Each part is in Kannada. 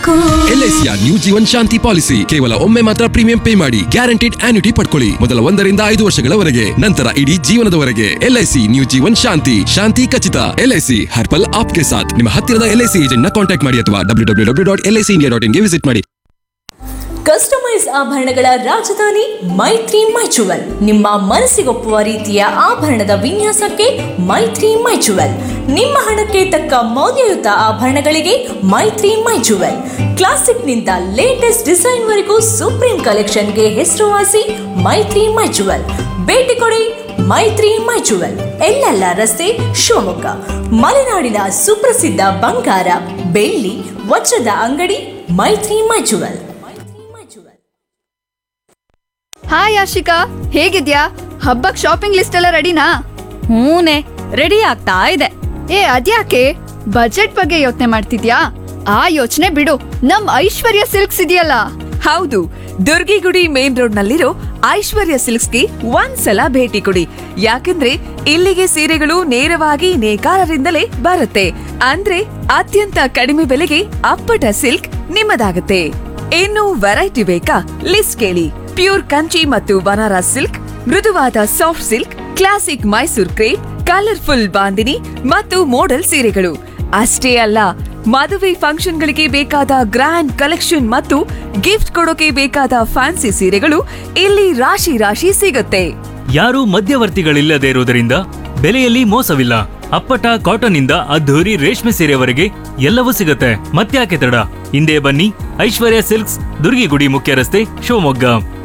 ಎಲ್ಐಸಿಯ ನ್ಯೂ ಜೀವನ್ ಶಾಂತಿ ಪಾಲಿಸಿ ಕೇವಲ ಒಮ್ಮೆ ಮಾತ್ರ ಪ್ರೀಮಿಯಂ ಪೇ ಮಾಡಿ ಗ್ಯಾರಂಟಿಡ್ ಆನ್ಯುಟಿ ಪಡ್ಕೊಳ್ಳಿ ಮೊದಲ ಒಂದರಿಂದ ಐದು ವರ್ಷಗಳವರೆಗೆ ನಂತರ ಇಡೀ ಜೀವನದವರೆಗೆ ಎಲ್ಐಸಿ ನ್ಯೂ ಜೀವನ್ ಶಾಂತಿ ಶಾಂತಿ ಖಚಿತ ಎಲ್ಐಸಿ ಹರ್ಪಲ್ ಆಪ್ಗೆ ಸಾಥ್ ನಿಮ್ಮ ಹತ್ತಿರದ ಎಲ್ಐಸಿ ಏಜೆಂಟ್ ನ ಕಾಂಟ್ಯಾಕ್ಟ್ ಮಾಡಿ ಅಥವಾ W W W dot LIC India dot ಇನ್ಗೆ ವಿಸಿಟ್ ಮಾಡಿ ಕಸ್ಟಮೈಸ್ ಆಭರಣಗಳ ರಾಜಧಾನಿ ಮೈತ್ರಿ ಮೈಚುವಲ್ ನಿಮ್ಮ ಮನಸ್ಸಿಗೊಪ್ಪುವ ರೀತಿಯ ಆಭರಣದ ವಿನ್ಯಾಸಕ್ಕೆ ಮೈತ್ರಿ ಮೈಚುವಲ್ ನಿಮ್ಮ ಹಣಕ್ಕೆ ತಕ್ಕ ಮೌಲ್ಯಯುತ ಆಭರಣಗಳಿಗೆ ಮೈತ್ರಿ ಮೈಚುವಲ್ ಕ್ಲಾಸಿಕ್ನಿಂದ ಲೇಟೆಸ್ಟ್ ಡಿಸೈನ್ ವರೆಗೂ ಸುಪ್ರೀಂ ಕಲೆಕ್ಷನ್ಗೆ ಹೆಸರುವಾಸಿ ಮೈತ್ರಿ ಮೈಚುವಲ್ ಭೇಟಿ ಕೊಡಿ ಮೈತ್ರಿ ಮೈಚುವಲ್ ಎಲ್ಲೆಲ್ಲ ರಸ್ತೆ ಶಿವಮೊಗ್ಗ ಮಲೆನಾಡಿನ ಸುಪ್ರಸಿದ್ಧ ಬಂಗಾರ ಬೆಳ್ಳಿ ವಜ್ರದ ಅಂಗಡಿ ಮೈತ್ರಿ ಮೈಚುವಲ್ ಹಾಯ್ ಆಶಿಕಾ ಹೇಗಿದ್ಯಾ ಹಬ್ಬಕ್ ಶಾಪಿಂಗ್ ಲಿಸ್ಟ್ ಎಲ್ಲ ರೆಡಿನಾ ಹೂನೆ ರೆಡಿ ಆಗ್ತಾ ಇದೆ ಏ ಅದ್ಯಾಕೆ ಬಜೆಟ್ ಬಗ್ಗೆ ಯೋಚನೆ ಮಾಡ್ತಿದ್ಯಾ ಆ ಯೋಚನೆ ಬಿಡು ನಮ್ ಐಶ್ವರ್ಯ ಸಿಲ್ಕ್ಸ್ ಇದೆಯಲ್ಲ ಹೌದು ದುರ್ಗಿಗುಡಿ ಮೇನ್ ರೋಡ್ ನಲ್ಲಿರೋ ಐಶ್ವರ್ಯ ಸಿಲ್ಕ್ಸ್ಗೆ ಒಂದ್ಸಲ ಭೇಟಿ ಕೊಡಿ ಯಾಕಂದ್ರೆ ಇಲ್ಲಿಗೆ ಸೀರೆಗಳು ನೇರವಾಗಿ ನೇಕಾರರಿಂದಲೇ ಬರುತ್ತೆ ಅಂದ್ರೆ ಅತ್ಯಂತ ಕಡಿಮೆ ಬೆಲೆಗೆ ಅಪ್ಪಟ ಸಿಲ್ಕ್ ನಿಮ್ಮದಾಗುತ್ತೆ ಇನ್ನು ವೆರೈಟಿ ಬೇಕಾ ಲಿಸ್ಟ್ ಕೇಳಿ ಪ್ಯೂರ್ ಕಂಚಿ ಮತ್ತು ಬನಾರಸ್ ಸಿಲ್ಕ್ ಮೃದುವಾದ soft silk classic Mysore crepe colourful bandhani ಮತ್ತು ಮೋಡಲ್ ಸೀರೆಗಳು ಅಷ್ಟೇ ಅಲ್ಲ ಮದುವೆ ಫಂಕ್ಷನ್ಗಳಿಗೆ ಬೇಕಾದ ಗ್ರ್ಯಾಂಡ್ ಕಲೆಕ್ಷನ್ ಮತ್ತು ಗಿಫ್ಟ್ ಕೊಡೋಕೆ ಬೇಕಾದ ಫ್ಯಾನ್ಸಿ ಸೀರೆಗಳು ಇಲ್ಲಿ ರಾಶಿ ರಾಶಿ ಸಿಗುತ್ತೆ ಯಾರೂ ಮಧ್ಯವರ್ತಿಗಳಿಲ್ಲದೆ ಇರುವುದರಿಂದ ಬೆಲೆಯಲ್ಲಿ ಮೋಸವಿಲ್ಲ ಅಪ್ಪಟ ಕಾಟನ್ ಇಂದ ಅದ್ಧೂರಿ ರೇಷ್ಮೆ ಸೀರೆವರೆಗೆ ಎಲ್ಲವೂ ಸಿಗುತ್ತೆ ಮತ್ತ್ಯಾಕೆ ತಡ ಹಿಂದೆ ಬನ್ನಿ ಐಶ್ವರ್ಯ ಸಿಲ್ಕ್ಸ್ ದುರ್ಗಿಗುಡಿ ಮುಖ್ಯ ರಸ್ತೆ ಶಿವಮೊಗ್ಗ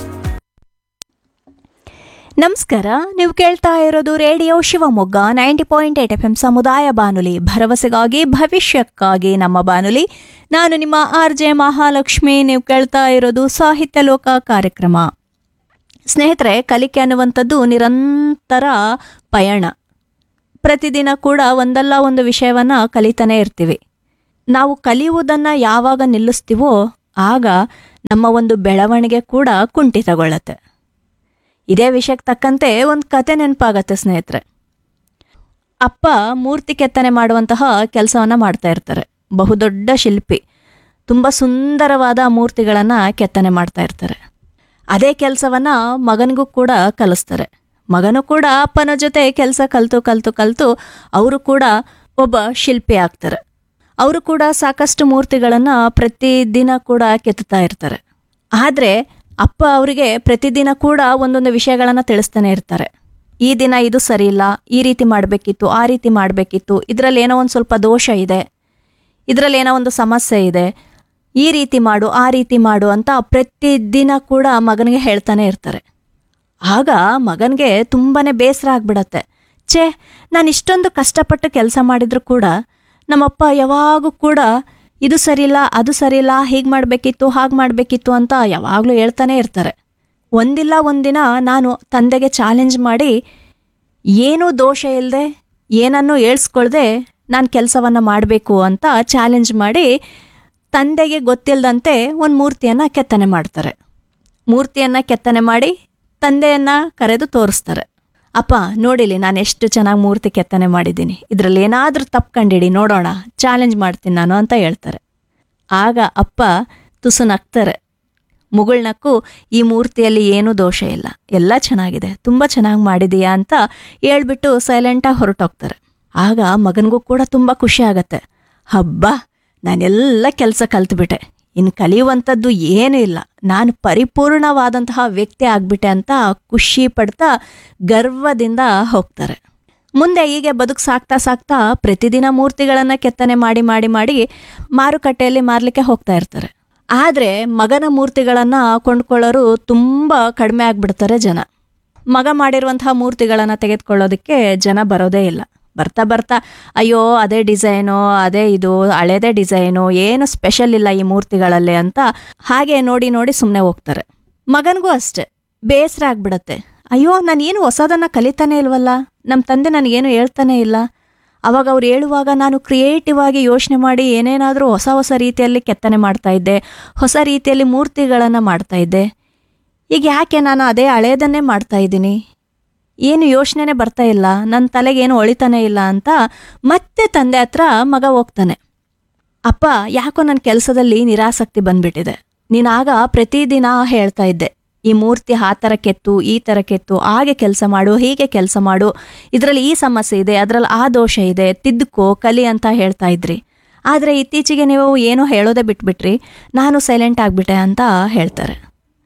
ನಮಸ್ಕಾರ ನೀವು ಕೇಳ್ತಾ ಇರೋದು radio Shivamogga ninety point eight F M ಸಮುದಾಯ ಬಾನುಲಿ ಭರವಸೆಗಾಗಿ ಭವಿಷ್ಯಕ್ಕಾಗಿ ನಮ್ಮ ಬಾನುಲಿ ನಾನು ನಿಮ್ಮ ಆರ್ ಜೆ ಮಹಾಲಕ್ಷ್ಮಿ ನೀವು ಕೇಳ್ತಾ ಇರೋದು ಸಾಹಿತ್ಯ ಲೋಕ ಕಾರ್ಯಕ್ರಮ ಸ್ನೇಹಿತರೆ ಕಲಿಕೆ ಅನ್ನುವಂಥದ್ದು ನಿರಂತರ ಪಯಣ ಪ್ರತಿದಿನ ಕೂಡ ಒಂದಲ್ಲ ಒಂದು ವಿಷಯವನ್ನು ಕಲಿತಾನೆ ಇರ್ತೀವಿ ನಾವು ಕಲಿಯುವುದನ್ನು ಯಾವಾಗ ನಿಲ್ಲಿಸ್ತೀವೋ ಆಗ ನಮ್ಮ ಒಂದು ಬೆಳವಣಿಗೆ ಕೂಡ ಕುಂಠಿತಗೊಳ್ಳುತ್ತೆ ಇದೇ ವಿಷಯಕ್ಕೆ ತಕ್ಕಂತೆ ಒಂದು ಕತೆ ನೆನಪಾಗತ್ತೆ ಸ್ನೇಹಿತರೆ ಅಪ್ಪ ಮೂರ್ತಿ ಕೆತ್ತನೆ ಮಾಡುವಂತಹ ಕೆಲಸವನ್ನು ಮಾಡ್ತಾ ಇರ್ತಾರೆ ಬಹುದೊಡ್ಡ ಶಿಲ್ಪಿ ತುಂಬ ಸುಂದರವಾದ ಮೂರ್ತಿಗಳನ್ನು ಕೆತ್ತನೆ ಮಾಡ್ತಾ ಇರ್ತಾರೆ ಅದೇ ಕೆಲಸವನ್ನು ಮಗನಿಗೂ ಕೂಡ ಕಲಿಸ್ತಾರೆ ಮಗನು ಕೂಡ ಅಪ್ಪನ ಜೊತೆ ಕೆಲಸ ಕಲಿತು ಕಲಿತು ಕಲಿತು ಅವರು ಕೂಡ ಒಬ್ಬ ಶಿಲ್ಪಿ ಆಗ್ತಾರೆ ಅವರು ಕೂಡ ಸಾಕಷ್ಟು ಮೂರ್ತಿಗಳನ್ನು ಪ್ರತಿದಿನ ಕೂಡ ಕೆತ್ತುತ್ತಾ ಇರ್ತಾರೆ ಆದರೆ ಅಪ್ಪ ಅವರಿಗೆ ಪ್ರತಿದಿನ ಕೂಡ ಒಂದೊಂದು ವಿಷಯಗಳನ್ನು ತಿಳಿಸ್ತಾನೆ ಇರ್ತಾರೆ ಈ ದಿನ ಇದು ಸರಿ ಇಲ್ಲ ಈ ರೀತಿ ಮಾಡಬೇಕಿತ್ತು ಆ ರೀತಿ ಮಾಡಬೇಕಿತ್ತು ಇದರಲ್ಲಿ ಏನೋ ಒಂದು ಸ್ವಲ್ಪ ದೋಷ ಇದೆ ಇದರಲ್ಲಿ ಏನೋ ಒಂದು ಸಮಸ್ಯೆ ಇದೆ ಈ ರೀತಿ ಮಾಡು ಆ ರೀತಿ ಮಾಡು ಅಂತ ಪ್ರತಿದಿನ ಕೂಡ ಮಗನಿಗೆ ಹೇಳ್ತಾನೆ ಇರ್ತಾರೆ ಆಗ ಮಗನಿಗೆ ತುಂಬಾ ಬೇಸರ ಆಗ್ಬಿಡತ್ತೆ ಛೇ ನಾನು ಇಷ್ಟೊಂದು ಕಷ್ಟಪಟ್ಟು ಕೆಲಸ ಮಾಡಿದ್ರು ಕೂಡ ನಮ್ಮಪ್ಪ ಯಾವಾಗೂ ಕೂಡ ಇದು ಸರಿಯಿಲ್ಲ ಅದು ಸರಿಯಿಲ್ಲ ಹೀಗೆ ಮಾಡಬೇಕಿತ್ತು ಹಾಗೆ ಮಾಡಬೇಕಿತ್ತು ಅಂತ ಯಾವಾಗಲೂ ಹೇಳ್ತಾನೆ ಇರ್ತಾರೆ ಒಂದಿಲ್ಲ ಒಂದಿನ ನಾನು ತಂದೆಗೆ ಚಾಲೆಂಜ್ ಮಾಡಿ ಏನೂ ದೋಷ ಇಲ್ಲದೆ ಏನನ್ನೂ ಏಳ್ಸ್ಕೊಳ್ದೆ ನಾನು ಕೆಲಸವನ್ನು ಮಾಡಬೇಕು ಅಂತ ಚಾಲೆಂಜ್ ಮಾಡಿ ತಂದೆಗೆ ಗೊತ್ತಿಲ್ಲದಂತೆ ಒಂದು ಮೂರ್ತಿಯನ್ನು ಕೆತ್ತನೆ ಮಾಡ್ತಾರೆ ಮೂರ್ತಿಯನ್ನು ಕೆತ್ತನೆ ಮಾಡಿ ತಂದೆಯನ್ನು ಕರೆದು ತೋರಿಸ್ತಾರೆ ಅಪ್ಪ ನೋಡಿಲಿ ನಾನು ಎಷ್ಟು ಚೆನ್ನಾಗಿ ಮೂರ್ತಿ ಕೆತ್ತನೆ ಮಾಡಿದ್ದೀನಿ ಇದರಲ್ಲಿ ಏನಾದರೂ ತಪ್ಪು ಕಂಡಿಡಿ ನೋಡೋಣ ಚಾಲೆಂಜ್ ಮಾಡ್ತೀನಿ ನಾನು ಅಂತ ಹೇಳ್ತಾರೆ ಆಗ ಅಪ್ಪ ತುಸು ನಗ್ತಾರೆ ಮುಗುಳ್ನಕ್ಕು ಈ ಮೂರ್ತಿಯಲ್ಲಿ ಏನೂ ದೋಷ ಇಲ್ಲ ಎಲ್ಲ ಚೆನ್ನಾಗಿದೆ ತುಂಬ ಚೆನ್ನಾಗಿ ಮಾಡಿದೀಯಾ ಅಂತ ಹೇಳ್ಬಿಟ್ಟು ಸೈಲೆಂಟಾಗಿ ಹೊರಟೋಗ್ತಾರೆ ಆಗ ಮಗನಿಗೂ ಕೂಡ ತುಂಬ ಖುಷಿ ಆಗತ್ತೆ ಹಬ್ಬ ನಾನೆಲ್ಲ ಕೆಲಸ ಕಲ್ತ್ಬಿಟ್ಟೆ ಇನ್ನು ಕಲಿಯುವಂಥದ್ದು ಏನೂ ಇಲ್ಲ ನಾನು ಪರಿಪೂರ್ಣವಾದಂತಹ ವ್ಯಕ್ತಿ ಆಗ್ಬಿಟ್ಟೆ ಅಂತ ಖುಷಿ ಪಡ್ತಾ ಗರ್ವದಿಂದ ಹೋಗ್ತಾರೆ ಮುಂದೆ ಹೀಗೆ ಬದುಕು ಸಾಕ್ತಾ ಸಾಕ್ತಾ ಪ್ರತಿದಿನ ಮೂರ್ತಿಗಳನ್ನು ಕೆತ್ತನೆ ಮಾಡಿ ಮಾಡಿ ಮಾಡಿ ಮಾರುಕಟ್ಟೆಯಲ್ಲಿ ಮಾರಲಿಕ್ಕೆ ಹೋಗ್ತಾ ಇರ್ತಾರೆ ಆದರೆ ಮಗನ ಮೂರ್ತಿಗಳನ್ನು ಕೊಂಡ್ಕೊಳ್ಳೋರು ತುಂಬ ಕಡಿಮೆ ಆಗಿಬಿಡ್ತಾರೆ ಜನ ಮಗ ಮಾಡಿರುವಂತಹ ಮೂರ್ತಿಗಳನ್ನು ತೆಗೆದುಕೊಳ್ಳೋದಕ್ಕೆ ಜನ ಬರೋದೇ ಇಲ್ಲ ಬರ್ತಾ ಬರ್ತಾ ಅಯ್ಯೋ ಅದೇ ಡಿಸೈನು ಅದೇ ಇದು ಹಳೇದೇ ಡಿಸೈನು ಏನು ಸ್ಪೆಷಲ್ ಇಲ್ಲ ಈ ಮೂರ್ತಿಗಳಲ್ಲಿ ಅಂತ ಹಾಗೆ ನೋಡಿ ನೋಡಿ ಸುಮ್ಮನೆ ಹೋಗ್ತಾರೆ ಮಗನಿಗೂ ಅಷ್ಟೆ ಬೇಸರ ಆಗ್ಬಿಡತ್ತೆ ಅಯ್ಯೋ ನಾನು ಏನು ಹೊಸದನ್ನು ಕಲಿತಾನೆ ಇಲ್ವಲ್ಲ ನಮ್ಮ ತಂದೆ ನನಗೇನು ಹೇಳ್ತಾನೆ ಇಲ್ಲ ಅವಾಗ ಅವ್ರು ಹೇಳುವಾಗ ನಾನು ಕ್ರಿಯೇಟಿವ್ ಆಗಿ ಯೋಚನೆ ಮಾಡಿ ಏನೇನಾದರೂ ಹೊಸ ಹೊಸ ರೀತಿಯಲ್ಲಿ ಕೆತ್ತನೆ ಮಾಡ್ತಾ ಇದ್ದೆ ಹೊಸ ರೀತಿಯಲ್ಲಿ ಮೂರ್ತಿಗಳನ್ನು ಮಾಡ್ತಾ ಇದ್ದೆ ಈಗ ಯಾಕೆ ನಾನು ಅದೇ ಹಳೇದನ್ನೇ ಮಾಡ್ತಾ ಇದ್ದೀನಿ ಏನು ಯೋಚನೆನೇ ಬರ್ತಾ ಇಲ್ಲ ನನ್ನ ತಲೆಗೆ ಏನು ಹೊಳಿತಾನೆ ಇಲ್ಲ ಅಂತ ಮತ್ತೆ ತಂದೆ ಹತ್ರ ಮಗ ಹೋಗ್ತಾನೆ ಅಪ್ಪ ಯಾಕೋ ನನ್ನ ಕೆಲಸದಲ್ಲಿ ನಿರಾಸಕ್ತಿ ಬಂದ್ಬಿಟ್ಟಿದೆ ನೀನಾಗ ಪ್ರತಿದಿನ ಹೇಳ್ತಾ ಇದ್ದೆ ಈ ಮೂರ್ತಿ ಆ ಥರ ಕೆತ್ತು ಈ ಥರ ಕೆತ್ತು ಹಾಗೆ ಕೆಲಸ ಮಾಡು ಹೀಗೆ ಕೆಲಸ ಮಾಡು ಇದರಲ್ಲಿ ಈ ಸಮಸ್ಯೆ ಇದೆ ಅದರಲ್ಲಿ ಆ ದೋಷ ಇದೆ ತಿದ್ದುಕೋ ಕಲಿ ಅಂತ ಹೇಳ್ತಾ ಇದ್ರಿ ಆದರೆ ಇತ್ತೀಚೆಗೆ ನೀವು ಏನೋ ಹೇಳೋದೇ ಬಿಟ್ಬಿಟ್ರಿ ನಾನು ಸೈಲೆಂಟ್ ಆಗಿಬಿಟ್ಟೆ ಅಂತ ಹೇಳ್ತಾರೆ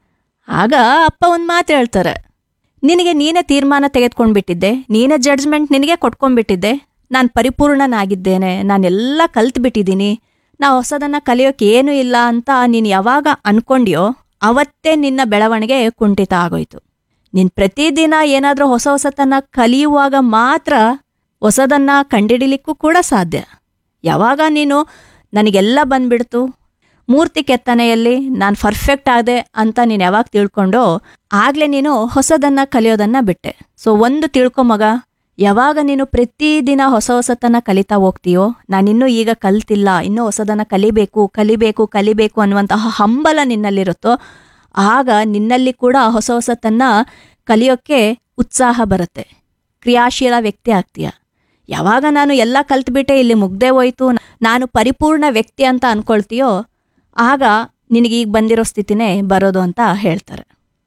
ಆಗ ಅಪ್ಪ ಒಂದು ಮಾತು ಹೇಳ್ತಾರೆ ನಿನಗೆ ನೀನೇ ತೀರ್ಮಾನ ತೆಗೆದುಕೊಂಡ್ಬಿಟ್ಟಿದ್ದೆ ನೀನೇ ಜಡ್ಜ್ಮೆಂಟ್ ನಿನಗೆ ಕೊಟ್ಕೊಂಡ್ಬಿಟ್ಟಿದ್ದೆ ನಾನು ಪರಿಪೂರ್ಣನಾಗಿದ್ದೇನೆ ನಾನೆಲ್ಲ ಕಲ್ತ್ಬಿಟ್ಟಿದ್ದೀನಿ ನಾ ಹೊಸದನ್ನು ಕಲಿಯೋಕೆ ಏನೂ ಇಲ್ಲ ಅಂತ ನೀನು ಯಾವಾಗ ಅನ್ಕೊಂಡ್ಯೋ ಅವತ್ತೇ ನಿನ್ನ ಬೆಳವಣಿಗೆ ಕುಂಠಿತ ಆಗೋಯ್ತು ನೀನು ಪ್ರತಿದಿನ ಏನಾದರೂ ಹೊಸ ಹೊಸತನ್ನ ಕಲಿಯುವಾಗ ಮಾತ್ರ ಹೊಸದನ್ನ ಕಂಡಿಡಿಲಿಕ್ಕೂ ಕೂಡ ಸಾಧ್ಯ ಯಾವಾಗ ನೀನು ನನಗೆಲ್ಲ ಬಂದ್ಬಿಡ್ತು ಮೂರ್ತಿ ಕೆತ್ತನೆಯಲ್ಲಿ ನಾನು ಪರ್ಫೆಕ್ಟ್ ಆದೆ ಅಂತ ನೀನು ಯಾವಾಗ ತಿಳ್ಕೊಂಡೋ ಆಗಲೇ ನೀನು ಹೊಸದನ್ನ ಕಲಿಯೋದನ್ನ ಬಿಟ್ಟೆ ಸೊ ಒಂದು ತಿಳ್ಕೊ ಮಗ ಯಾವಾಗ ನೀನು ಪ್ರತಿದಿನ ಹೊಸ ಹೊಸತನ್ನ ಕಲಿತಾ ಹೋಗ್ತೀಯೋ ನಾನಿನ್ನೂ ಈಗ ಕಲ್ತಿಲ್ಲ ಇನ್ನೂ ಹೊಸದನ್ನ ಕಲಿಬೇಕು ಕಲಿಬೇಕು ಕಲಿಬೇಕು ಅನ್ನುವಂತಹ ಹಂಬಲ ನಿನ್ನಲ್ಲಿರುತ್ತೋ ಆಗ ನಿನ್ನಲ್ಲಿ ಕೂಡ ಹೊಸ ಹೊಸತನ್ನ ಕಲಿಯೋಕ್ಕೆ ಉತ್ಸಾಹ ಬರುತ್ತೆ ಕ್ರಿಯಾಶೀಲ ವ್ಯಕ್ತಿ ಆಗ್ತೀಯ ಯಾವಾಗ ನಾನು ಎಲ್ಲ ಕಲ್ತ್ಬಿಟ್ಟೆ ಇಲ್ಲಿ ಮುಗ್ದೇ ಹೋಯ್ತು ನಾನು ಪರಿಪೂರ್ಣ ವ್ಯಕ್ತಿ ಅಂತ ಅನ್ಕೊಳ್ತೀಯೋ ಆಗ ನಿನಗೀಗ ಬಂದಿರೋ ಸ್ಥಿತಿನೇ ಬರೋದು ಅಂತ ಹೇಳ್ತಾರೆ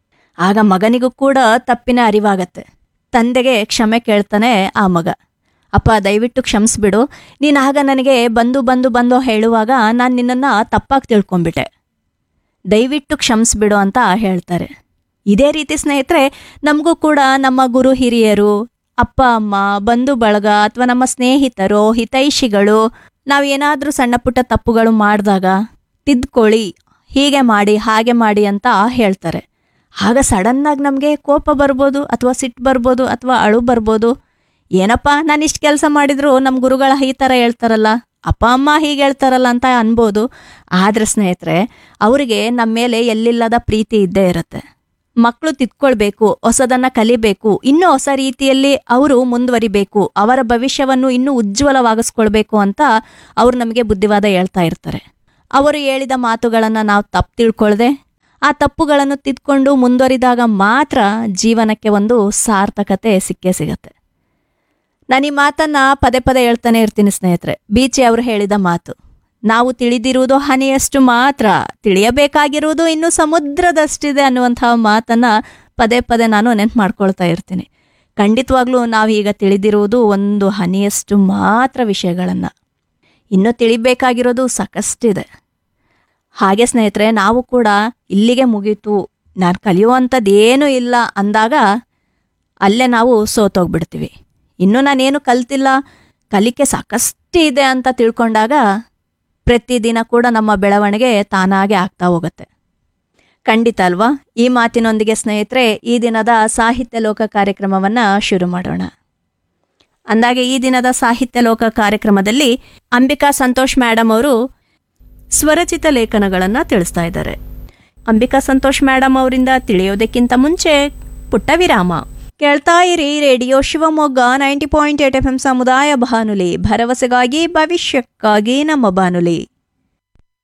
ಆಗ ಮಗನಿಗೂ ಕೂಡ ತಪ್ಪಿನ ಅರಿವಾಗತ್ತೆ ತಂದೆಗೆ ಕ್ಷಮೆ ಕೇಳ್ತಾನೆ ಆ ಮಗ ಅಪ್ಪ ದಯವಿಟ್ಟು ಕ್ಷಮಿಸ್ಬಿಡು ನೀನು ಆಗ ನನಗೆ ಬಂದು ಬಂದು ಬಂದು ಹೇಳುವಾಗ ನಾನು ನಿನ್ನನ್ನು ತಪ್ಪಾಗಿ ತಿಳ್ಕೊಂಬಿಟ್ಟೆ ದಯವಿಟ್ಟು ಕ್ಷಮಿಸ್ಬಿಡು ಅಂತ ಹೇಳ್ತಾರೆ ಇದೇ ರೀತಿ ಸ್ನೇಹಿತರೆ ನಮಗೂ ಕೂಡ ನಮ್ಮ ಗುರು ಹಿರಿಯರು ಅಪ್ಪ ಅಮ್ಮ ಬಂಧು ಬಳಗ ಅಥವಾ ನಮ್ಮ ಸ್ನೇಹಿತರು ಹಿತೈಷಿಗಳು ನಾವೇನಾದರೂ ಸಣ್ಣ ಪುಟ್ಟ ತಪ್ಪುಗಳು ಮಾಡಿದಾಗ ತಿದ್ಕೊಳ್ಳಿ ಹೀಗೆ ಮಾಡಿ ಹಾಗೆ ಮಾಡಿ ಅಂತ ಹೇಳ್ತಾರೆ ಆಗ ಸಡನ್ನಾಗಿ ನಮಗೆ ಕೋಪ ಬರ್ಬೋದು ಅಥವಾ ಸಿಟ್ಟು ಬರ್ಬೋದು ಅಥವಾ ಅಳು ಬರ್ಬೋದು ಏನಪ್ಪ ನಾನು ಇಷ್ಟು ಕೆಲಸ ಮಾಡಿದ್ರು ನಮ್ಮ ಗುರುಗಳ ಈ ಥರ ಹೇಳ್ತಾರಲ್ಲ ಅಪ್ಪ ಅಮ್ಮ ಹೀಗೆ ಹೇಳ್ತಾರಲ್ಲ ಅಂತ ಅನ್ಬೋದು ಆದರೆ ಸ್ನೇಹಿತರೆ ಅವರಿಗೆ ನಮ್ಮ ಮೇಲೆ ಎಲ್ಲಿಲ್ಲದ ಪ್ರೀತಿ ಇದ್ದೇ ಇರುತ್ತೆ ಮಕ್ಕಳು ತಿದ್ಕೊಳ್ಬೇಕು ಹೊಸದನ್ನ ಕಲಿಬೇಕು ಇನ್ನೂ ಹೊಸ ರೀತಿಯಲ್ಲಿ ಅವರು ಮುಂದುವರಿಬೇಕು ಅವರ ಭವಿಷ್ಯವನ್ನು ಇನ್ನೂ ಉಜ್ವಲವಾಗಿಸ್ಕೊಳ್ಬೇಕು ಅಂತ ಅವ್ರು ನಮಗೆ ಬುದ್ಧಿವಾದ ಹೇಳ್ತಾ ಇರ್ತಾರೆ ಅವರು ಹೇಳಿದ ಮಾತುಗಳನ್ನು ನಾವು ತಪ್ಪು ತಿಳ್ಕೊಳ್ದೆ ಆ ತಪ್ಪುಗಳನ್ನು ತಿದ್ಕೊಂಡು ಮುಂದುವರಿದಾಗ ಮಾತ್ರ ಜೀವನಕ್ಕೆ ಒಂದು ಸಾರ್ಥಕತೆ ಸಿಕ್ಕೇ ಸಿಗತ್ತೆ ನಾನು ಈ ಮಾತನ್ನ ಪದೇ ಪದೇ ಹೇಳ್ತಾನೆ ಇರ್ತೀನಿ ಸ್ನೇಹಿತರೆ ಬೀಚಿ ಅವರು ಹೇಳಿದ ಮಾತು ನಾವು ತಿಳಿದಿರುವುದು ಹನಿಯಷ್ಟು ಮಾತ್ರ ತಿಳಿಯಬೇಕಾಗಿರುವುದು ಇನ್ನು ಸಮುದ್ರದಷ್ಟಿದೆ ಅನ್ನುವಂತಹ ಮಾತನ್ನ ಪದೇ ಪದೇ ನಾನು ನೆನ್ಪು ಮಾಡ್ಕೊಳ್ತಾ ಇರ್ತೀನಿ ಖಂಡಿತವಾಗ್ಲೂ ನಾವು ಈಗ ತಿಳಿದಿರುವುದು ಒಂದು ಹನಿಯಷ್ಟು ಮಾತ್ರ ವಿಷಯಗಳನ್ನು ಇನ್ನೂ ತಿಳಿಬೇಕಾಗಿರೋದು ಸಾಕಷ್ಟಿದೆ ಹಾಗೆ ಸ್ನೇಹಿತರೆ ನಾವು ಕೂಡ ಇಲ್ಲಿಗೆ ಮುಗೀತು ನಾನು ಕಲಿಯುವಂಥದ್ದು ಏನೂ ಇಲ್ಲ ಅಂದಾಗ ಅಲ್ಲೇ ನಾವು ಸೋತೋಗ್ಬಿಡ್ತೀವಿ ಇನ್ನೂ ನಾನೇನು ಕಲ್ತಿಲ್ಲ ಕಲಿಕೆ ಸಾಕಷ್ಟು ಇದೆ ಅಂತ ತಿಳ್ಕೊಂಡಾಗ ಪ್ರತಿದಿನ ಕೂಡ ನಮ್ಮ ಬೆಳವಣಿಗೆ ತಾನಾಗೆ ಆಗ್ತಾ ಹೋಗುತ್ತೆ ಖಂಡಿತ ಅಲ್ವಾ ಈ ಮಾತಿನೊಂದಿಗೆ ಸ್ನೇಹಿತರೆ ಈ ದಿನದ ಸಾಹಿತ್ಯ ಲೋಕ ಕಾರ್ಯಕ್ರಮವನ್ನು ಶುರು ಮಾಡೋಣ ಅಂದಾಗೆ ಈ ದಿನದ ಸಾಹಿತ್ಯ ಲೋಕ ಕಾರ್ಯಕ್ರಮದಲ್ಲಿ ಅಂಬಿಕಾ ಸಂತೋಷ್ ಮೇಡಮ್ ಅವರು ಸ್ವರಚಿತ ಲೇಖನಗಳನ್ನು ತಿಳಿಸ್ತಾ ಇದ್ದಾರೆ ಅಂಬಿಕಾ ಸಂತೋಷ್ ಮೇಡಮ್ ಅವರಿಂದ ತಿಳಿಯೋದಕ್ಕಿಂತ ಮುಂಚೆ ಪುಟ್ಟ ವಿರಾಮ ಕೇಳ್ತಾ ಇರಿ radio Shivamogga ninety point eight F M ಸಮುದಾಯ ಬಾನುಲಿ ಭರವಸೆಗಾಗಿ ಭವಿಷ್ಯಕ್ಕಾಗಿ ನಮ್ಮ ಬಾನುಲಿ